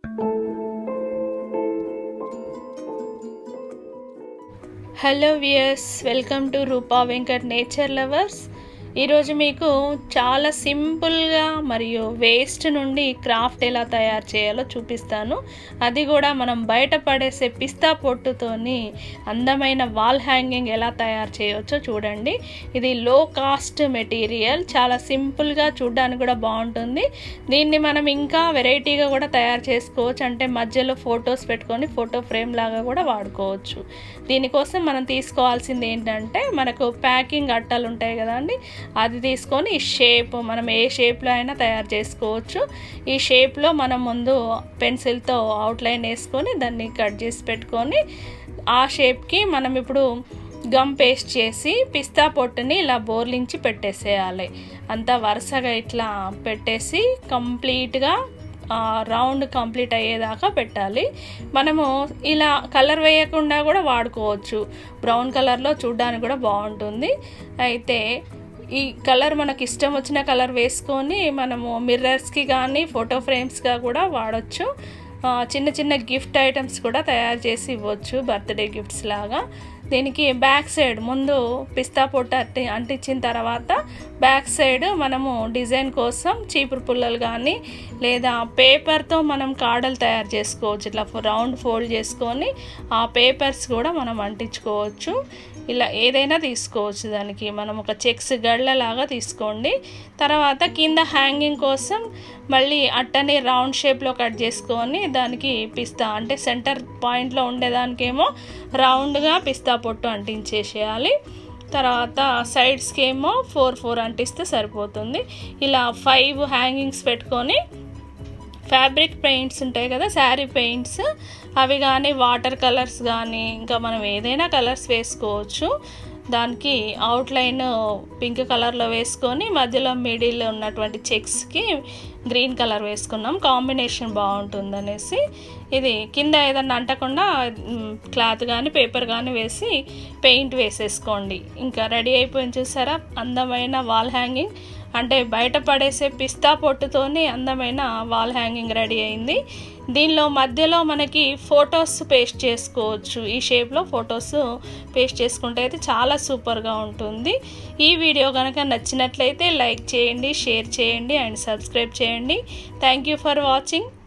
hello viewers welcome to Roopa Venkat nature lovers ఈరోజు మీకు చాలా సింపుల్గా మరియు వేస్ట్ నుండి క్రాఫ్ట్ ఎలా తయారు చేయాలో చూపిస్తాను అది కూడా మనం బయట పడేసే పిస్తా పొట్టుతోని అందమైన వాల్ హ్యాంగింగ్ ఎలా తయారు చేయవచ్చో చూడండి ఇది లో కాస్ట్ మెటీరియల్ చాలా సింపుల్గా చూడడానికి కూడా బాగుంటుంది దీన్ని మనం ఇంకా వెరైటీగా కూడా తయారు చేసుకోవచ్చు అంటే మధ్యలో ఫొటోస్ పెట్టుకొని ఫోటో ఫ్రేమ్ లాగా కూడా వాడుకోవచ్చు దీనికోసం మనం తీసుకోవాల్సింది ఏంటంటే మనకు ప్యాకింగ్ అట్టలు ఉంటాయి కదండి అది తీసుకొని ఈ షేప్ మనం ఏ షేప్లో అయినా తయారు చేసుకోవచ్చు ఈ షేప్లో మనం ముందు పెన్సిల్తో అవుట్లైన్ వేసుకొని దాన్ని కట్ చేసి పెట్టుకొని ఆ షేప్కి మనం ఇప్పుడు గమ్ పేస్ట్ చేసి పిస్తా పొట్టుని ఇలా బోర్లించి పెట్టేసేయాలి అంతా వరుసగా ఇట్లా పెట్టేసి కంప్లీట్గా రౌండ్ కంప్లీట్ అయ్యేదాకా పెట్టాలి మనము ఇలా కలర్ వేయకుండా కూడా వాడుకోవచ్చు బ్రౌన్ కలర్లో చూడడానికి కూడా బాగుంటుంది అయితే ఈ కలర్ మనకి ఇష్టం వచ్చిన కలర్ వేసుకొని మనము మిర్రర్స్కి కానీ ఫోటో ఫ్రేమ్స్గా కూడా వాడచ్చు చిన్న చిన్న గిఫ్ట్ ఐటమ్స్ కూడా తయారు చేసి ఇవ్వచ్చు బర్త్డే గిఫ్ట్స్ లాగా దీనికి బ్యాక్ సైడ్ ముందు పిస్తా పొట్టు అట్టి అంటించిన తర్వాత బ్యాక్ సైడ్ మనము డిజైన్ కోసం చీపురు పుల్లలు కానీ లేదా పేపర్తో మనం కాడలు తయారు చేసుకోవచ్చు ఇట్లా రౌండ్ ఫోల్డ్ చేసుకొని ఆ పేపర్స్ కూడా మనం అంటించుకోవచ్చు ఇలా ఏదైనా తీసుకోవచ్చు దానికి మనం ఒక చెక్స్ గళ్ళలాగా తీసుకోండి తర్వాత కింద హ్యాంగింగ్ కోసం మళ్ళీ అట్టని రౌండ్ షేప్లో కట్ చేసుకొని దానికి పిస్తా అంటే సెంటర్ పాయింట్లో ఉండేదానికేమో రౌండ్గా పిస్తా పొట్టు అంటించేసేయాలి తర్వాత సైడ్స్కి ఏమో ఫోర్ ఫోర్ అంటిస్తే సరిపోతుంది ఇలా ఫైవ్ హ్యాంగింగ్స్ పెట్టుకొని ఫ్యాబ్రిక్ పెయింట్స్ ఉంటాయి కదా శారీ పెయింట్స్ అవి కానీ వాటర్ కలర్స్ కానీ ఇంకా మనం ఏదైనా కలర్స్ వేసుకోవచ్చు దానికి అవుట్లైన్ పింక్ కలర్లో వేసుకొని మధ్యలో మిడిల్ ఉన్నటువంటి చెక్స్కి గ్రీన్ కలర్ వేసుకున్నాం కాంబినేషన్ బాగుంటుంది అనేసి ఇది కింద ఏదన్నా అంటకుండా క్లాత్ కానీ పేపర్ కానీ వేసి పెయింట్ వేసేసుకోండి ఇంకా రెడీ అయిపోయింది చూసారా అందమైన వాల్ హ్యాంగింగ్ అంటే బయట పడేసే పిస్తా పొట్టుతోని అందమైన వాల్ హ్యాంగింగ్ రెడీ అయింది దీనిలో మధ్యలో మనకి ఫొటోస్ పేస్ట్ చేసుకోవచ్చు ఈ షేప్లో ఫొటోస్ పేస్ట్ చేసుకుంటే అయితే చాలా సూపర్గా ఉంటుంది ఈ వీడియో కనుక నచ్చినట్లయితే లైక్ చేయండి షేర్ చేయండి అండ్ సబ్స్క్రైబ్ చేయండి థ్యాంక్ యూ ఫర్ వాచింగ్